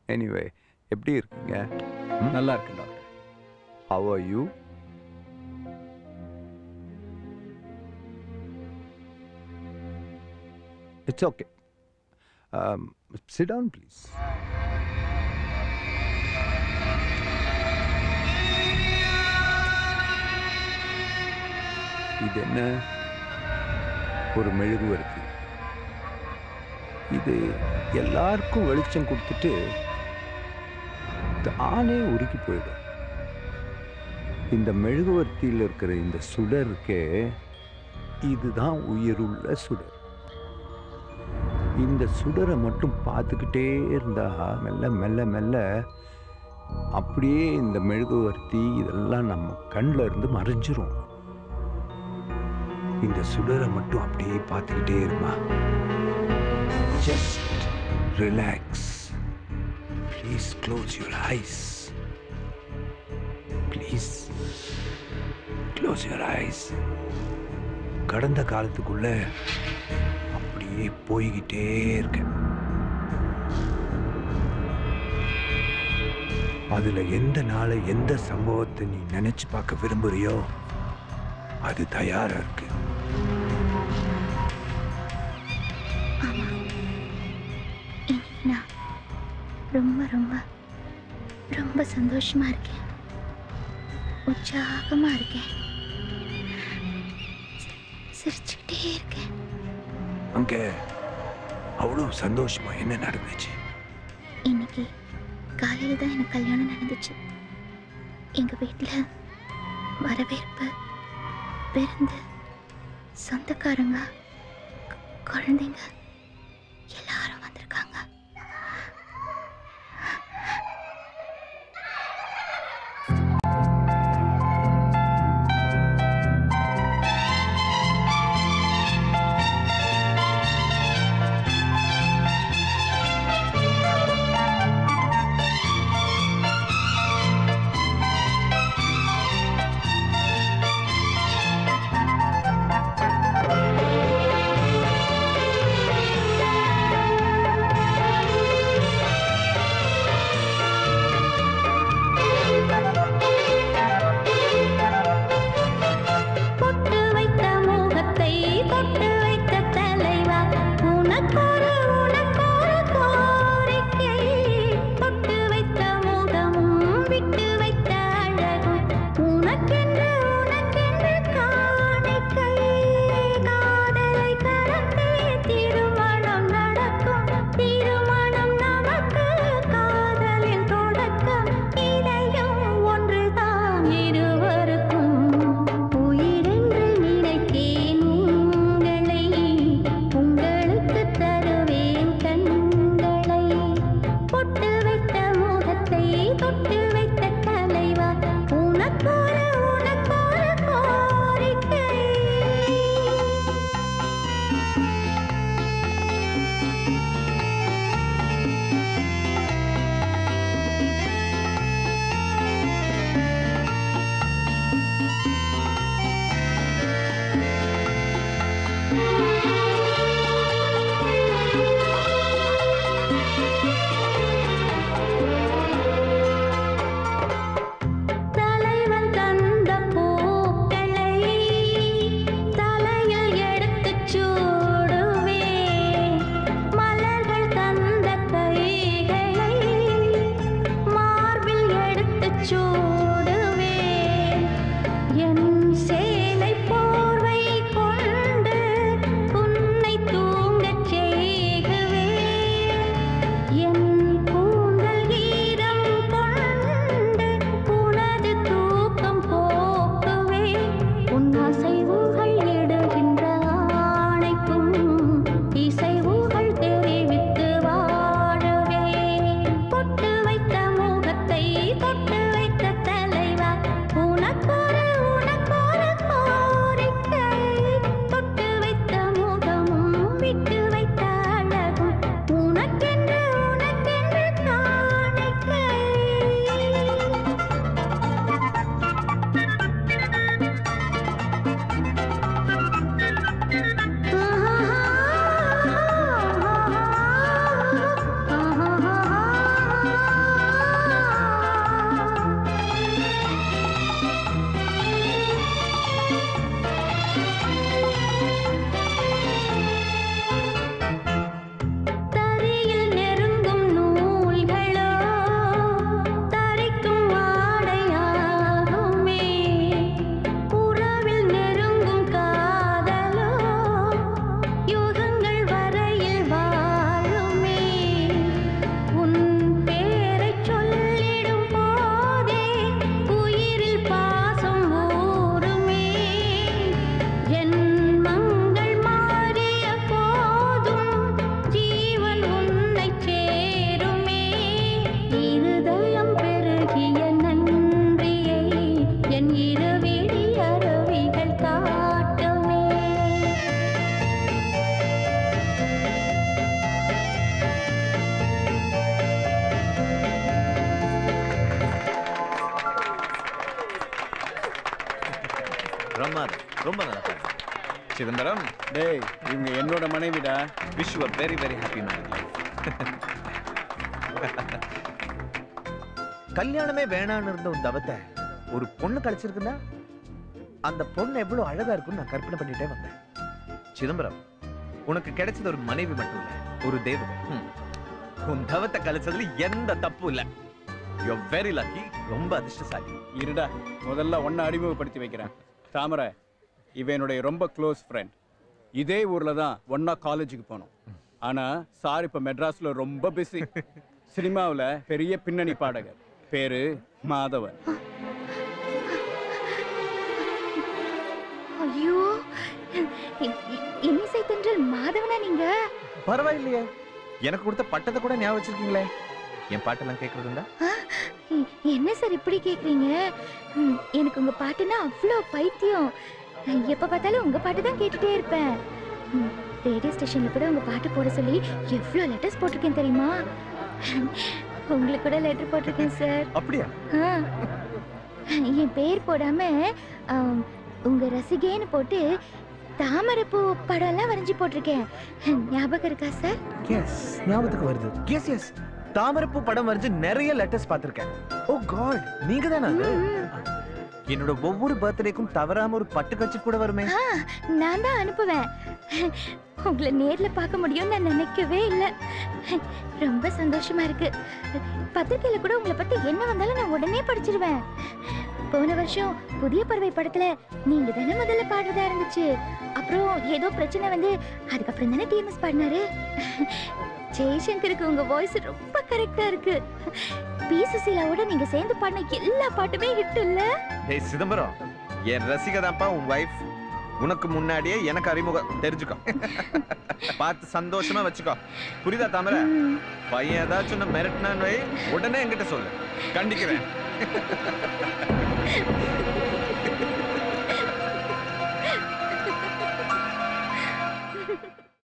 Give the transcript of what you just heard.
Anyway எப்படி இருக்கீங்க நல்லா இருக்கு doctor how are you it's okay sit down please இது என்ன ஒரு மெழுகுவர்த்தி இது எல்லாருக்கும் வெளிச்சம் கொடுத்துட்டு தானே உருகி போயிடும் இந்த மெழுகுவர்த்தியில் இருக்கிற இந்த சுடர் இருக்கே இதுதான் உயிருள்ள சுடர் இந்த சுடரை மட்டும் பார்த்துக்கிட்டே இருந்தா மெல்ல மெல்ல மெல்ல அப்படியே இந்த மெழுகுவர்த்தி இதெல்லாம் நம்ம கண்ணில் இருந்து மறைஞ்சிரும் இந்த சுடரை மட்டும் அப்படியே பார்த்துக்கிட்டே இருமா just relax please close your eyes please close your eyes கடந்த காலத்துக்குள்ள அப்படியே போய்கிட்டே இருக்க அதுல எந்த நாளை எந்த சம்பவத்தை நீ நினைச்சு பார்க்க விரும்புறியோ அது தயாரா இருக்கு ஆமா இன்னைக்கு நான் ரொம்ப ரொம்ப ரொம்ப சந்தோஷமா இருக்கேன் உற்சாகமா இருக்கேன் சி- சிரிச்சுக்கிட்டே இருக்கேன் அங்க அவ்வளவு சந்தோஷமா என்ன நடந்துச்சு இன்னைக்கு காலையில் தான் எனக்கு கல்யாணம் நடந்துச்சு எங்க வீட்டில் வரவேற்பு விருந்து சொந்தக்காரங்க கு- குழந்தைங்க எல்லாரும் வந்திருக்காங்க பொட்டு வைத்த மோகத்தை தொட்டு வைத்த தலைவா உனக்கொரு உனக்கொரு கோரிக்கை தொட்டு வைத்த மோகமும் விட்டு வைத்த அழகும் உனக்கென்று உனக்கென்று காணிக்கை காதலை கடந்தே திருமணம் நடக்கும் திருமணம் நமக்கு காதலின் தொடக்கம் இதையும் ஒன்றுதான் இருவருக்கும் உயிரென்று நினைத்தேன் உங்களை உங்களுக்கு தருவேன் கண்களை பொட்டு வைத்த முகத்தை தொட்டு வைத்த தலைவா உனக்கொரு உனக்கொரு கோரிக்கை ரொம்ப நல்லா பாடுங்க சிதம்பரம் டேய் இவங்க என்னோட மனைவிடா wish you very very happy marriage life கல்யாணமே வேணான்னு இருந்த ஒரு தவத்தை ஒரு பொண்ணு கழிச்சிருக்குன்னா அந்த பொண்ணு எவ்வளவு அழகா இருக்கும்னு நான் கற்பனை பண்ணிட்டே வந்தேன் சிதம்பரம் உனக்கு கிடைச்சது ஒரு மனைவி மட்டும் இல்ல ஒரு தேவதை ம். உன் தவத்தை கழிச்சதுல எந்த தப்பும் இல்ல யூ வெரி லக்கி ரொம்ப அதிர்ஷ்டசாலி இருடா முதல்ல ஒன்றை அறிமுகப்படுத்தி வைக்கிறேன் தாமரை இவன் என்னுடைய ரொம்ப க்ளோஸ் ஃப்ரெண்ட் இதே ஊர்ல தான் ஒண்ணா காலேஜுக்கு போனோம் ஆனா சார் இப்ப மெட்ராஸ்ல ரொம்ப பிஸி சினிமாவுல பெரிய பின்னணி பாடகர் பேரு மாதவன் ஐயோ இ- இ- இன்னிசை தென்றல் மாதவனா நீங்க பரவாயில்லையே எனக்கு கொடுத்த பட்டத்தை கூட ஞாபகம் வச்சிருக்கீங்களே என் பாட்டெல்லாம் கேட்கறதுண்டா இ- என்ன சார் இப்படி கேக்குறீங்க ம், எனக்கு உங்க பாட்டுனா அவ்வளோ பைத்தியம் எப்ப பார்த்தாலும் உங்க பாட்டு தான் கேட்டுட்டே இருப்பேன் ம், ரேடியோ ஸ்டேஷன்ல கூட உங்க பாட்டு போட சொல்லி எவ்வளோ லெட்டர்ஸ் போட்டிருக்கேன் தெரியுமா உங்களுக்கு கூட லெட்டர் போட்டிருக்கேன் சார் அப்படியா ஆ. என் பேர் போடாம ஆம், உங்க ரசிகேன்னு போட்டு தாமரைப்பூ படம்லாம் வரைஞ்சி போட்டிருக்கேன் ஞாபகம் இருக்கா சார் எஸ் ஞாபகத்துக்கு வருது எஸ் எஸ் தாமரைப்பூ படம் வரைஞ்சு நிறைய லெட்டர்ஸ் பார்த்திருக்கேன் ஓ காட் நீங்க தானே அது ம், என்னோட ஒவ்வொரு பர்த்டேக்கும் தவறாம ஒரு பட்டு கட்சி கூட வருமே ஆ, நான் தான் அனுப்புவேன் உங்களை நேர்ல பார்க்க முடியும்னு நான் நினைக்கவே இல்லை ரொம்ப சந்தோஷமா இருக்கு பத்திரிக்கையில கூட உங்களை பத்தி என்ன வந்தாலும் நான் உடனே படிச்சிருவேன் போன வருஷம் புதிய பறவை படத்துல நீங்க தானே முதல்ல பாடுறதா இருந்துச்சு அப்புறம் ஏதோ பிரச்சனை வந்து அதுக்கப்புறம் தானே டிஎம்எஸ் பாடினாரு ஜெய்சங்கருக்கு உங்க வாய்ஸ் ரொம்ப கரெக்டா இருக்கு பி சுசீலாவோட நீங்க சேர்ந்து பாடின எல்லா பாட்டுமே ஹிட் இல்ல டேய் சிதம்பரம் என் ரசிகை தான்ப்பா உன் வைஃப் உனக்கு முன்னாடியே எனக்கு அறிமுகம் தெரிஞ்சுக்கோ பார்த்து சந்தோஷமா வச்சுக்கோ புரியுதா தாமரை ம். பையன் ஏதாச்சும் ஒன்று மிரட்டினான்னு வை உடனே என்கிட்ட சொல்லு கண்டிக்கிறேன்